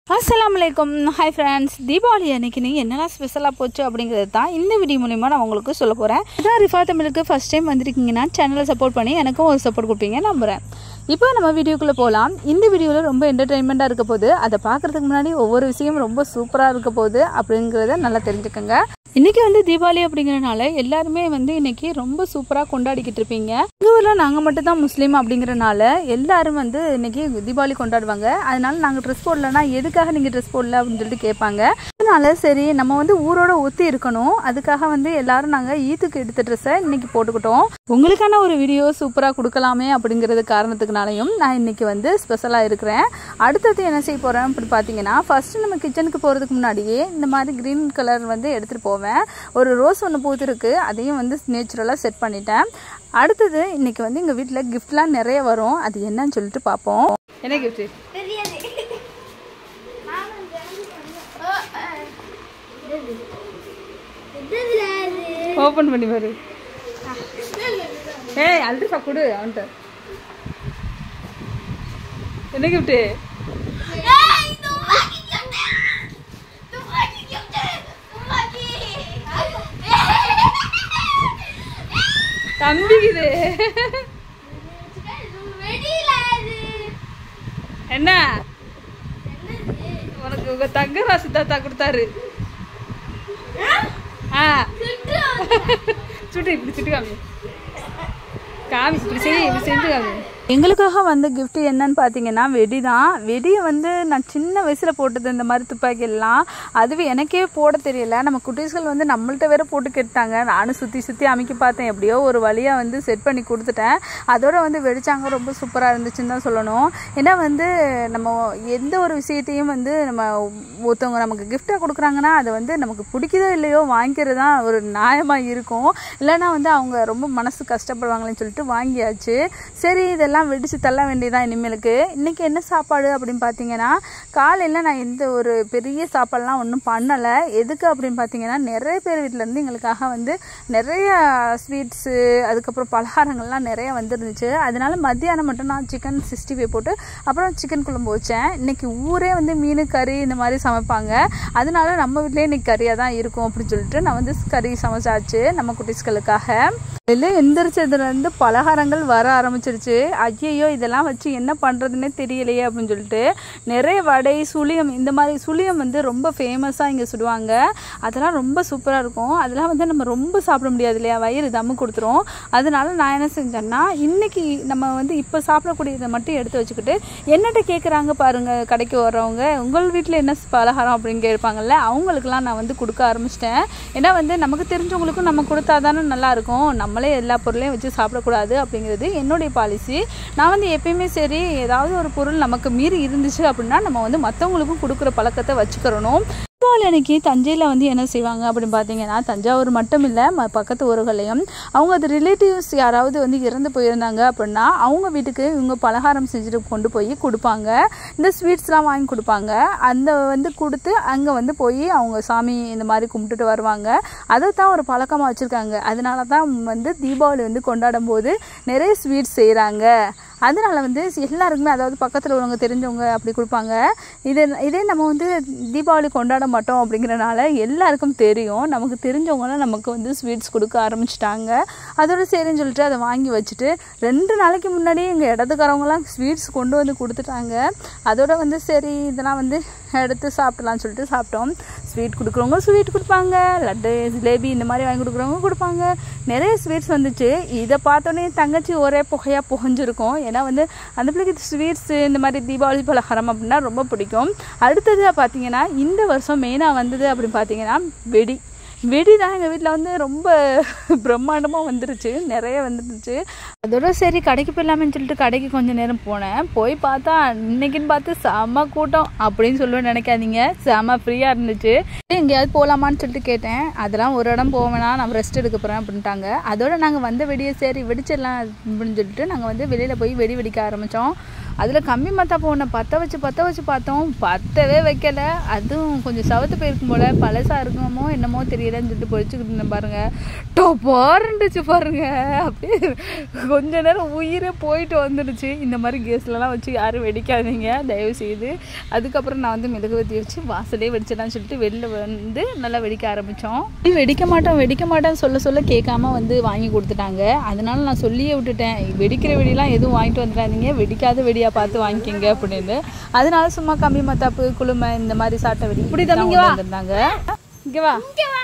அஸ்ஸலாமு அலைக்கும் hi friends Deepavali அன்னைக்கு நீங்கள் என்னெல்லாம் ஸ்பெஷலாக போச்சு அப்படிங்கிறது தான் இந்த வீடியோ மூலிமா நான் உங்களுக்கு சொல்ல போகிறேன் இதான் ரிஃபா தமிழுக்கு ஃபஸ்ட் டைம் வந்திருக்கீங்கன்னா சேனலை சப்போர்ட் பண்ணி எனக்கும் ஒரு சப்போர்ட் கொடுப்பீங்க நம்புகிறேன் இப்போ நம்ம வீடியோக்குள்ளே போகலாம் இந்த வீடியோவில் ரொம்ப என்டர்டெயின்மெண்ட்டாக இருக்க போகுது அதை பார்க்குறதுக்கு முன்னாடி ஒவ்வொரு விஷயம் ரொம்ப சூப்பராக இருக்க போகுது அப்படிங்கிறத நல்லா தெரிஞ்சுக்கோங்க இன்றைக்கி வந்து தீபாவளி அப்படிங்கிறனால எல்லாருமே வந்து இன்னைக்கு ரொம்ப சூப்பராக கொண்டாடிக்கிட்டு இருப்பீங்க எங்கள் ஊரில் நாங்கள் மட்டும் தான் முஸ்லீம் அப்படிங்கிறனால எல்லாரும் வந்து இன்னைக்கு தீபாவளி கொண்டாடுவாங்க அதனால நாங்கள் ட்ரெஸ் போடலன்னா எதுக்காக நீங்கள் ட்ரெஸ் போடல அப்படின்னு சொல்லிட்டு கேட்பாங்க அதனால சரி நம்ம வந்து ஊரோட ஒத்தி இருக்கணும் அதுக்காக வந்து எல்லாரும் நாங்கள் ஈத்துக்கு எடுத்த ட்ரெஸ்ஸை இன்னைக்கு போட்டுக்கிட்டோம் உங்களுக்கான ஒரு வீடியோ சூப்பராக கொடுக்கலாமே அப்படிங்கிறது காரணத்துக்குனாலையும் நான் இன்னைக்கு வந்து ஸ்பெஷலாக இருக்கிறேன் அடுத்தது என்ன செய்ய போகிறேன் அப்படி பார்த்தீங்கன்னா ஃபர்ஸ்ட் நம்ம கிச்சனுக்கு போகிறதுக்கு முன்னாடியே இந்த மாதிரி க்ரீன் கலர் வந்து எடுத்துகிட்டு போவேன் ஒரு ரோஸ் ஒன்று பூத்துருக்கு அதையும் வந்து நேச்சுரலாக செட் பண்ணிட்டேன் அடுத்தது இன்னைக்கு வந்து எங்கள் வீட்டில் கிஃப்ட்லாம் நிறைய வரும் அது என்னன்னு சொல்லிட்டு பார்ப்போம் என்ன கிஃப்ட் தெரியாது ஓப்பன் பண்ணி பாரு ஏய் அல்ட்ரா கொடு அவன்கிட்ட என்ன கிஃப்ட்டு தம்பிக்கு இது என்ன உனக்கு உங்க தங்க ராசி தாத்தா கொடுத்தாரு ஆ சுட்டு இப்படி சுட்டு காமி காமி இப்படி செய் இப்படி செஞ்சு காமி எங்களுக்காக வந்த gift என்னன்னு பார்த்தீங்கன்னா வெடி தான் வெடியை வந்து நான் சின்ன வயசில் போட்டது இந்த மாதிரி துப்பாக்கி எல்லாம் அதுவே எனக்கே போட தெரியல நம்ம குட்டீஸ்கள் வந்து நம்மள்ட்ட வேற போட்டு கேட்டாங்க நானும் சுற்றி சுற்றி அமைக்க பார்த்தேன் எப்படியோ ஒரு வழியாக வந்து செட் பண்ணி கொடுத்துட்டேன் அதோட வந்து வெடிச்சாங்க ரொம்ப சூப்பராக இருந்துச்சுன்னு தான் சொல்லணும் ஏன்னா வந்து நம்ம எந்த ஒரு விஷயத்தையும் வந்து நம்ம ஒருத்தவங்க நமக்கு கிஃப்டாக கொடுக்குறாங்கன்னா அது வந்து நமக்கு பிடிக்குதோ இல்லையோ வாங்கிக்கிறது தான் ஒரு நியாயமாக இருக்கும் இல்லைன்னா வந்து அவங்க ரொம்ப மனசு கஷ்டப்படுவாங்களேன்னு சொல்லிட்டு வாங்கியாச்சு சரி இதெல்லாம் வெடிச்சு தள்ள வேண்டியதான் இனிமேலுக்கு இன்றைக்கி என்ன சாப்பாடு அப்படின்னு பார்த்தீங்கன்னா காலையில் நான் எந்த ஒரு பெரிய சாப்பாடுலாம் ஒன்றும் பண்ணலை எதுக்கு அப்படின்னு பார்த்தீங்கன்னா நிறைய பேர் வீட்டிலேருந்து எங்களுக்காக வந்து நிறைய ஸ்வீட்ஸு அதுக்கப்புறம் பலகாரங்கள்லாம் நிறைய வந்துருந்துச்சு அதனால மத்தியானம் மட்டும் நான் சிக்கன் சிக்ஸ்டி ஃபைவ் போட்டு அப்புறம் சிக்கன் குழம்பு வச்சேன் இன்னைக்கு ஊரே வந்து மீன் கறி இந்த மாதிரி சமைப்பாங்க அதனால நம்ம வீட்லேயே இன்னைக்கு கறியாக தான் இருக்கும் அப்படின்னு சொல்லிட்டு நான் வந்து கறி சமைச்சாச்சு நம்ம குட்டீஸ்களுக்காக இல்லை எந்திரிச்சதுலேருந்து பலகாரங்கள் வர ஆரம்பிச்சிருச்சு ஐயையோ இதெல்லாம் வச்சு என்ன பண்ணுறதுன்னே தெரியலையே அப்படின்னு சொல்லிட்டு நிறைய வடை சுழியம் இந்த மாதிரி சுழியம் வந்து ரொம்ப ஃபேமஸாக இங்கே சுடுவாங்க அதெல்லாம் ரொம்ப சூப்பராக இருக்கும் அதெல்லாம் வந்து நம்ம ரொம்ப சாப்பிட முடியாது இல்லையா வயிறு தம்மு கொடுத்துரும் அதனால நான் என்ன செஞ்சேன்னா இன்னைக்கு நம்ம வந்து இப்போ சாப்பிடக்கூடியதை மட்டும் எடுத்து வச்சுக்கிட்டு என்னட்ட கேட்குறாங்க பாருங்க கடைக்கு வர்றவங்க உங்கள் வீட்டில் என்ன பலகாரம் அப்படின்னு கேட்பாங்கல்ல அவங்களுக்குலாம் நான் வந்து கொடுக்க ஆரம்பிச்சிட்டேன் ஏன்னா வந்து நமக்கு தெரிஞ்சவங்களுக்கும் நம்ம கொடுத்தா தானே நல்லாயிருக்கும் நம்மளே எல்லா பொருளையும் வச்சு சாப்பிடக்கூடாது அப்படிங்கிறது என்னுடைய பாலிசி நான் வந்து எப்பயுமே சரி ஏதாவது ஒரு பொருள் நமக்கு மீறி இருந்துச்சு அப்படின்னா நம்ம வந்து மற்றவங்களுக்கும் கொடுக்குற பழக்கத்தை வச்சுக்கிறணும் தீபாவளி அன்னைக்கு தஞ்சையில் வந்து என்ன செய்வாங்க அப்படின்னு பார்த்தீங்கன்னா தஞ்சாவூர் மட்டும் இல்லை ம பக்கத்து ஊர்களையும் அவங்க அது ரிலேட்டிவ்ஸ் யாராவது வந்து இறந்து போயிருந்தாங்க அப்படின்னா அவங்க வீட்டுக்கு இவங்க பலகாரம் செஞ்சுட்டு கொண்டு போய் கொடுப்பாங்க இந்த ஸ்வீட்ஸ்லாம் வாங்கி கொடுப்பாங்க அந்த வந்து கொடுத்து அங்கே வந்து போய் அவங்க சாமி இந்த மாதிரி கும்பிட்டுட்டு வருவாங்க அதை தான் ஒரு பழக்கமாக வச்சுருக்காங்க அதனால தான் வந்து தீபாவளி வந்து கொண்டாடும் போது நிறைய ஸ்வீட்ஸ் செய்கிறாங்க அதனால வந்து எல்லாருக்குமே அதாவது பக்கத்தில் உள்ளவங்க தெரிஞ்சவங்க அப்படி கொடுப்பாங்க இது இதே நம்ம வந்து தீபாவளி கொண்டாட மாட்டோம் அப்படிங்கிறனால எல்லாருக்கும் தெரியும் நமக்கு தெரிஞ்சவங்களாம் நமக்கு வந்து ஸ்வீட்ஸ் கொடுக்க ஆரம்பிச்சிட்டாங்க அதோட சரின்னு சொல்லிட்டு அதை வாங்கி வச்சுட்டு ரெண்டு நாளைக்கு முன்னாடியே எங்கள் இடத்துக்காரவங்களாம் ஸ்வீட்ஸ் கொண்டு வந்து கொடுத்துட்டாங்க அதோட வந்து சரி இதெல்லாம் வந்து எடுத்து சாப்பிடலாம்னு சொல்லிட்டு சாப்பிட்டோம் ஸ்வீட் கொடுக்குறவங்க ஸ்வீட் கொடுப்பாங்க லட்டு ஜிலேபி இந்த மாதிரி வாங்கி கொடுக்குறவங்க கொடுப்பாங்க நிறைய ஸ்வீட்ஸ் வந்துச்சு இதை பார்த்தோன்னே தங்கச்சி ஒரே புகையாக புகஞ்சிருக்கும் ஏன்னா வந்து அந்த பிள்ளைக்கு ஸ்வீட்ஸு இந்த மாதிரி தீபாவளி பலகாரம் அப்படின்னா ரொம்ப பிடிக்கும் அடுத்தது பார்த்தீங்கன்னா இந்த வருஷம் மெயினாக வந்தது அப்படின்னு பார்த்தீங்கன்னா வெடி வெடி தான் எங்கள் வீட்டில் வந்து ரொம்ப பிரம்மாண்டமாக வந்துருச்சு நிறைய வந்துருச்சு அதோட சரி கடைக்கு போயிடலாமேன்னு சொல்லிட்டு கடைக்கு கொஞ்சம் நேரம் போனேன் போய் பார்த்தா இன்னைக்குன்னு பார்த்து செம கூட்டம் அப்படின்னு சொல்லுவேன் நினைக்காதீங்க செம ஃப்ரீயாக இருந்துச்சு எங்கேயாவது போகலாமான்னு சொல்லிட்டு கேட்டேன் அதெல்லாம் ஒரு இடம் போவேனா நான் ரெஸ்ட் எடுக்க போகிறேன் அப்படின்ட்டாங்க அதோட நாங்கள் வந்த வெடியை சரி வெடிச்சிடலாம் அப்படின்னு சொல்லிட்டு நாங்கள் வந்து வெளியில் போய் வெடி வெடிக்க ஆரம்பித்தோம் அதில் கம்மி மத்தாப்பு ஒன்று பற்ற வச்சு பற்ற வச்சு பார்த்தோம் பற்றவே வைக்கல அதுவும் கொஞ்சம் சவத்து போயிருக்கும் போல் பழசாக இருக்குமோ என்னமோ தெரியலன்னு சொல்லிட்டு பொழிச்சுக்கிட்டு இருந்தேன் பாருங்க டொப்பா இருந்துச்சு பாருங்க அப்படியே கொஞ்ச நேரம் உயிரே போயிட்டு வந்துடுச்சு இந்த மாதிரி கேஸ்லலாம் வச்சு யாரும் வெடிக்காதீங்க தயவு செய்து அதுக்கப்புறம் நான் வந்து மெழுகுவத்தி வச்சு வாசலே வெடிச்சிடலாம்னு சொல்லிட்டு வெளில வந்து நல்லா வெடிக்க ஆரம்பித்தோம் வெடிக்க மாட்டோம் வெடிக்க மாட்டோம்னு சொல்ல சொல்ல கேட்காம வந்து வாங்கி கொடுத்துட்டாங்க அதனால நான் சொல்லியே விட்டுட்டேன் வெடிக்கிற வெடிலாம் எதுவும் வாங்கிட்டு வந்துடாதீங்க வெடிக்காத வெடியாக பார்த்து வாங்கிக்கோங்க அப்படின்னு அதனால சும்மா கம்மி மத்தாப்பு குளுமை இந்த மாதிரி சாட்டை வெடி இப்படி தான் வந்திருந்தாங்க இங்கே வா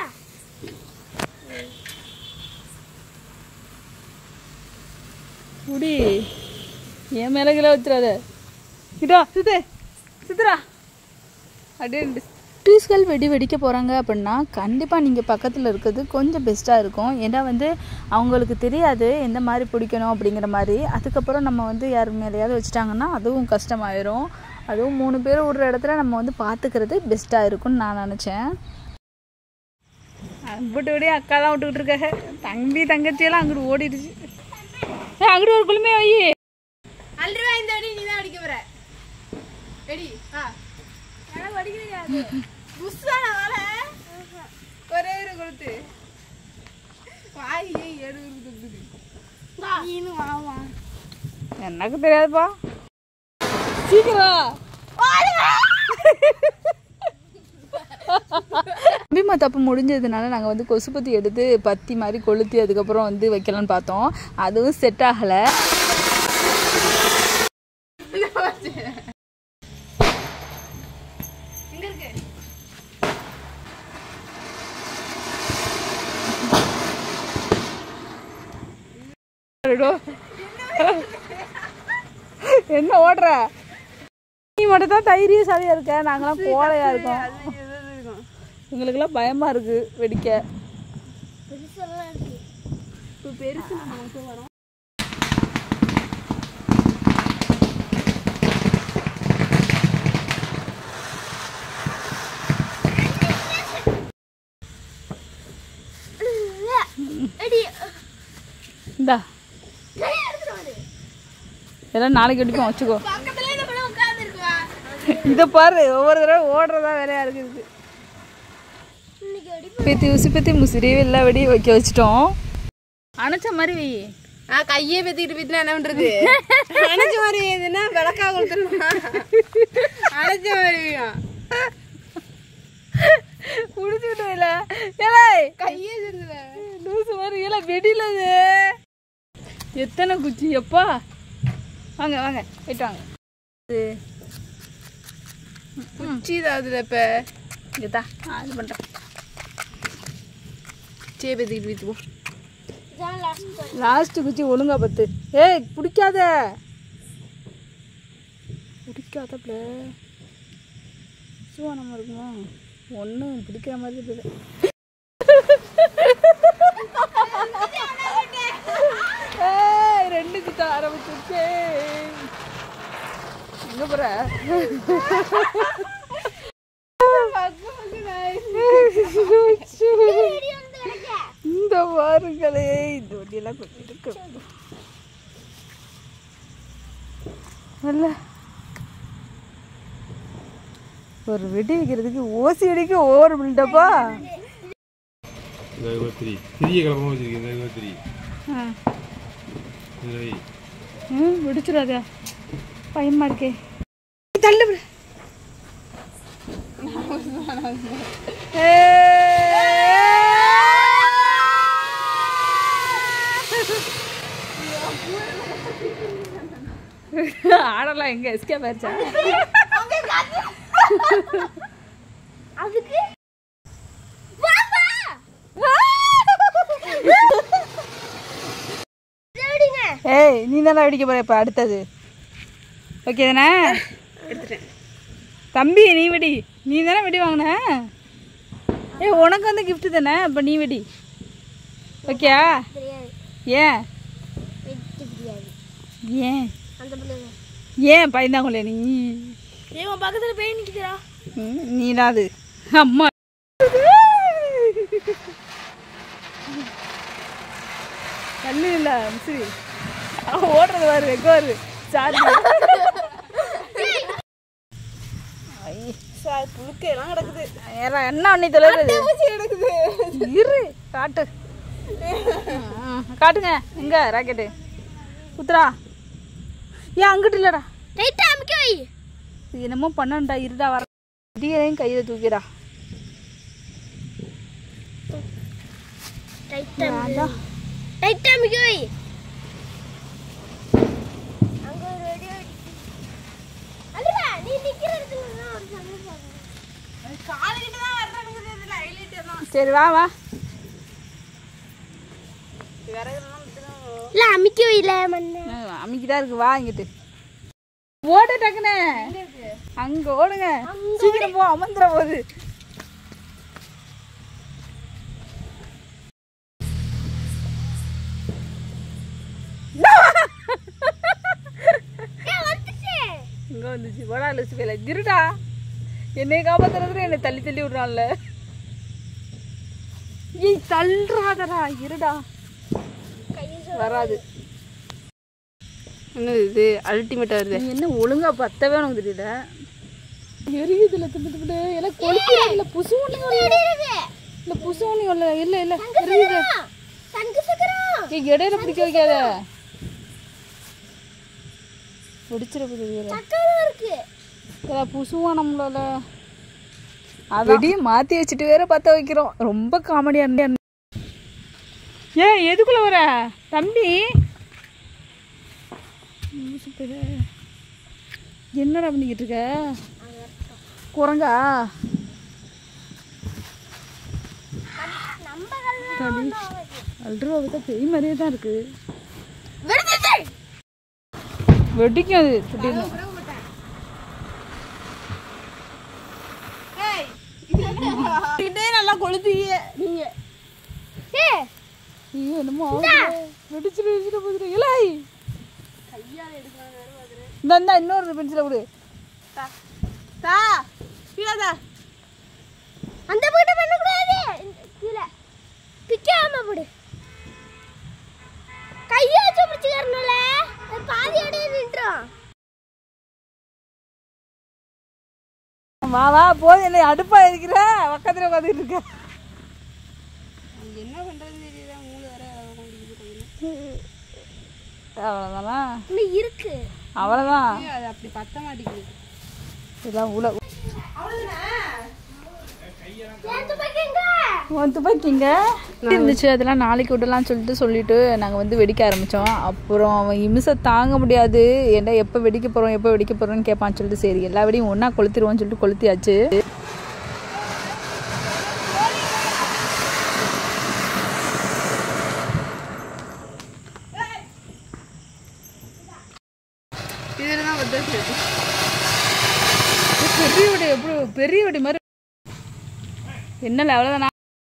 குடி என் மேலே கிலோ வச்சிடாத இதோ சுத்து சுத்துறா அப்படியே டூஸ்கள் வெடி வெடிக்க போகிறாங்க அப்படின்னா கண்டிப்பாக நீங்கள் பக்கத்தில் இருக்கிறது கொஞ்சம் பெஸ்ட்டாக இருக்கும் ஏன்னா வந்து அவங்களுக்கு தெரியாது எந்த மாதிரி பிடிக்கணும் அப்படிங்கிற மாதிரி அதுக்கப்புறம் நம்ம வந்து யார் மேலேயாவது வச்சுட்டாங்கன்னா அதுவும் கஷ்டமாயிரும் அதுவும் மூணு பேர் விடுற இடத்துல நம்ம வந்து பார்த்துக்கிறது பெஸ்ட்டாக இருக்கும்னு நான் நினச்சேன் அங்கிட்டு விட அக்கா தான் விட்டுக்கிட்டு இருக்காங்க தம்பி தங்கச்சியெல்லாம் அங்கிட்டு ஓடிடுச்சு ஏ அங்கிட்டு ஒரு குளுமே வை அல்வா இந்த அடி நீ தான் அடிக்க போற ரெடி ஆ எனக்கு அடிக்கிறீங்க புஷ்ஷான வர ஒரே ஒரு கொடுத்து வாய் எடுத்து கொடுத்துது நீனும் வாமா எனக்கு தெரியாதுப்பா சீக்கிரம் அபிமா தப்பு முடிஞ்சதுனால நாங்கள் வந்து கொசுபத்தி எடுத்து பத்தி மாதிரி கொளுத்தி அதுக்கப்புறம் வந்து வைக்கலாம்னு பார்த்தோம் அதுவும் செட் ஆகலை எங்க இருக்கு அடடோ. என்ன ஓடுற நீ மட்டும் தான் தைரியம் சரியா இருக்க நாங்களாம் கோழையா இருக்கோம் எங்களுக்கெல்லாம் பயமா இருக்கு வெடிக்க இப்போ பெருசு நம்ம வரோம் இந்தா எல்லாம் நாளைக்கு வெடிப்போம் வச்சுக்கோ பக்கத்துலயே நம்ம உட்கார்ந்துருக்குவா இதை பாரு ஒவ்வொரு தடவை ஓடுறதா வேலையா இருக்குது பேத்தி உசி பேத்தி முசிறி எல்லா வெடியும் வைக்க வச்சிட்டோம் அணைச்ச மாதிரி வை ஆ கையே பெத்திக்கிட்டு வீட்டுல என்ன பண்றது அணைச்ச மாதிரி எதுனா விளக்கா கொடுத்துருமா அணைச்ச மாதிரி முடிச்சுட்டு இல்ல ஏலே கையே சொல்லுவ லூசு மாதிரி ஏல வெடியில இது எத்தனை குச்சி எப்பா வாங்க வாங்க போயிட்டு வாங்க இது குச்சி தான் அதுல இப்ப இதுதா ஆ இது பண்ணுறேன் சே பெத்திக்கிட்டு வீட்டு போ லாஸ்ட் குச்சி ஒழுங்கா பத்து ஏய் பிடிக்காத பிடிக்காதப்ல சுவானமாக இருக்குமா ஒன்றும் பிடிக்கிற மாதிரி இருக்குது ஏய் ரெண்டு குத்த ஆரம்பிச்சிருச்சே எங்க போற இந்த வாருங்களே இந்த வண்டியெல்லாம் கொஞ்சம் இருக்கு நல்ல ஒரு வெடி வைக்கிறதுக்கு ஓசி அடிக்க ஓவர் பில்டப்பா இந்த த்ரீ சிறிய கிளம்பமா வச்சிருக்கேன் இந்த த்ரீ இந்த வை. ம் வெடிச்சிடாத பயமா இருக்கே தள்ளு விடு. ஆடலாம் எங்க எஸ்கே ஆயிடுச்சா ஏய் நீ தானே வெடிக்க போற இப்ப அடுத்தது ஓகே தானே எடுத்துட்டேன் தம்பி நீ வெடி நீ தானே வெடி வாங்கின ஏ உனக்கு வந்து gift தானே அப்போ நீ வெடி ஓகே ஏன் ஏன் ஏன் பயந்தாங்களே நீ ஏன் பக்கத்துல போய் நிக்கிறா ம், நீடாது அம்மா தள்ளி இல்லை சரி ஓடுறது பாரு எங்க பாரு சார்ஜ் சார் புழுக்க எல்லாம் கிடக்குது ஏறா, என்ன பண்ணி தொலைறது பூச்சி கிடக்குது இரு காட்டு ம், காட்டுங்க எங்க ராக்கெட்டு குத்துறா ஏன் அங்கிட்டு இல்லடா டைட்டா அமுக்கி வை இது என்னமோ பண்ணண்டா இருடா வர இடியையும் கையில தூக்கிடா டைட்டா டைட்டா அமுக்கி வை அங்க ஒரு வெடி வெடி அல்வா நீ நிக்கிற இடத்துல தான் ஒரு சந்தோஷம் காலுக்கிட்ட தான் வர்றாங்க இதுல ஹைலைட் தான் சரி வா வா விறகுலாம் விட்டுதான் இல்ல அமுக்கி வைல மண்ணு அமைக்கிதான் இருக்கு வா இங்கிட்டு ஓட டக்குனே அங்க ஓடுங்க சீக்கிரம் போ அமர்ந்துட போகுது இங்க வந்துச்சு போடா லூசு வேலை இருடா என்னை காப்பாத்துறதுல என்னை தள்ளி தள்ளி விடுறான்ல ஏய் தள்ளுறாதடா இருடா வராது என்னது இது அல்டிமேட்டா வருது நீ என்ன ஒழுங்கா பத்தவே உனக்கு தெரியல எரியுதுல திட்டு திட்டு எல்லாம் கொளுத்துறாங்கல்ல புசு ஒண்ணு இல்ல புசு ஒண்ணு இல்ல இல்ல இல்ல எரியுது தங்க சக்கரம் ஏய், இடையில பிடிக்க வைக்காத வெடிச்சிட போகுது வேற சக்கரம் இருக்கு ஏதா புசுவா நம்மளால வெடியும் மாத்தி வச்சுட்டு வேற பத்த வைக்கிறோம் ரொம்ப காமெடியா இருந்தே ஏன் எதுக்குள்ள வர தம்பி லூசு பயலே. என்னடா பண்ணிக்கிட்டு இருக்க குரங்கா தடி அல்ட்ரா பார்த்தா பெரிய மாதிரியே தான் இருக்கு வெடிக்கும் அது திடீர்னு கிட்டே நல்லா கொளுத்தீங்க நீங்க ஏ ஐயோ என்னமோ ஆகுது. வெடிச்சிட்டு வெடிச்சிட்டு போகுது இலை இந்த இந்தா இன்னொரு பென்சிலை கொடு தா கீழே தா அந்த பக்கத்தை பண்ண கூடாது கீழே பிக்காம போடு கையை வச்சு பிடிச்சிக்கிறனுல அது பாதியோடய நின்றோம் வா வா போது என்ன அடுப்பா இருக்கிற பக்கத்துல உட்காந்துட்டு இருக்க என்ன பண்றதுன்னு தெரியல மூணு வர கொண்டு அவ்வளோதானா இன்னும் இருக்கு அவ்வளோதான் அது அப்படி பத்த மாட்டேங்குது இதெல்லாம் உல சேர்த்து பக்கங்க உன் துப்பாக்கிங்க இருந்துச்சு அதெல்லாம் நாளைக்கு விடலாம்னு சொல்லிட்டு சொல்லிட்டு நாங்கள் வந்து வெடிக்க ஆரம்பித்தோம் அப்புறம் அவன் இமிசை தாங்க முடியாது என்ன எப்போ வெடிக்க போகிறோம் எப்போ வெடிக்க போகிறோம்னு கேட்பான்னு சொல்லிட்டு சரி எல்லா வெடியும் ஒன்றா கொளுத்திடுவோம்னு சொல்லிட்டு கொளுத்தியாச்சு இதுல தான் பத்த வச்சிருக்கு பெரிய வெடி எப்படி பெரிய வெடி மாதிரி என்ன லெவலில்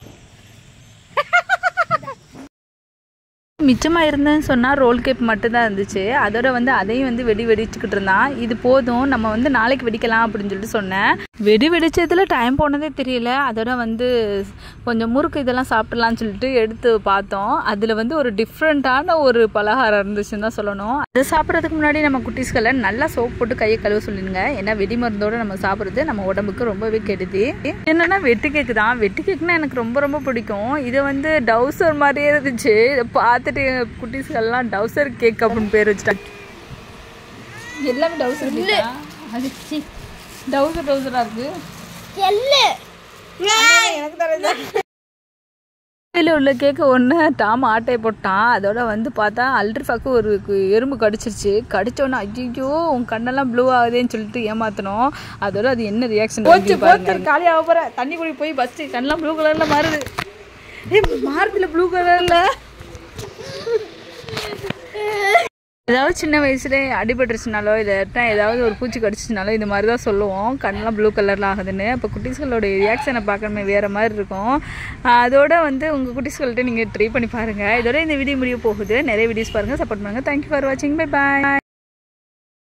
மிச்சமாக இருந்தேன்னு சொன்னால் ரோல் கேப் மட்டும்தான் இருந்துச்சு அதோட வந்து அதையும் வந்து வெடி வெடிச்சுக்கிட்டு இருந்தான் இது போதும் நம்ம வந்து நாளைக்கு வெடிக்கலாம் அப்படின்னு சொல்லிட்டு சொன்னேன் வெடி வெடிச்சதுல டைம் போனதே தெரியல அதோட வந்து கொஞ்சம் முறுக்கு இதெல்லாம் சாப்பிடலாம்னு சொல்லிட்டு எடுத்து பார்த்தோம் அதில் வந்து ஒரு டிஃப்ரெண்ட்டான ஒரு பலகாரம் இருந்துச்சுன்னு தான் சொல்லணும் அது சாப்பிட்றதுக்கு முன்னாடி நம்ம குட்டீஸ்களை நல்லா சோப் போட்டு கையை கழுவ சொல்லிடுங்க ஏன்னா வெடி மருந்தோட நம்ம சாப்பிட்றது நம்ம உடம்புக்கு ரொம்பவே கெடுதி என்னன்னா வெட்டு கேக்கு தான் வெட்டு கேக்குனா எனக்கு ரொம்ப ரொம்ப பிடிக்கும் இது வந்து டவுசர் மாதிரியே இருந்துச்சு இதை பார்த்துட்டு குட்டீஸ்கள்லாம் டவுசர் கேக் அப்படின்னு பேர் வச்சுட்டாங்க எல்லாமே டவுசர் அது டவுசர் டவுசராக இருக்கு எல்லு இதில் உள்ள கேக்கு ஒன்று டாம் ஆட்டையை போட்டான் அதோட வந்து பார்த்தா அல்ட்ரிஃபாக்கு ஒரு கு- எறும்பு கடிச்சிருச்சு கடிச்சோன்னே ஐயோ உன் கண்ணெல்லாம் ப்ளூ ஆகுதேன்னு சொல்லிட்டு ஏமாத்தணும் அதோட அது என்ன ரியாக்ஷன் போச்சு போச்சு காலி ஆக போகிற தண்ணி குடி போய் ஃபஸ்ட்டு கண்ணெல்லாம் ப்ளூ கலரில் மாறுது ஏய் மாறுதுல ப்ளூ கலரில் ஏதாவது சின்ன வயசுல அடிபட்டுருச்சுனாலோ இல்லாட்டா ஏதாவது ஒரு பூச்சி கடிச்சிச்சுனாலோ இந்த மாதிரி தான் சொல்லுவோம் கண்ணெலாம் ப்ளூ கலரில் ஆகுதுன்னு அப்போ குட்டீஸ்களோட ரியாக்ஷனை பார்க்கணுமே வேறு மாதிரி இருக்கும் ஆஹ் அதோட வந்து உங்கள் குட்டீஸ்கள்கிட்ட நீங்கள் ட்ரை பண்ணி பாருங்கள் இதோட இந்த வீடியோ முடிய போகுது நிறைய வீடியோஸ் பாருங்கள் சப்போர்ட் பண்ணுங்கள் தேங்க்யூ ஃபார் வாட்சிங் பை பாய்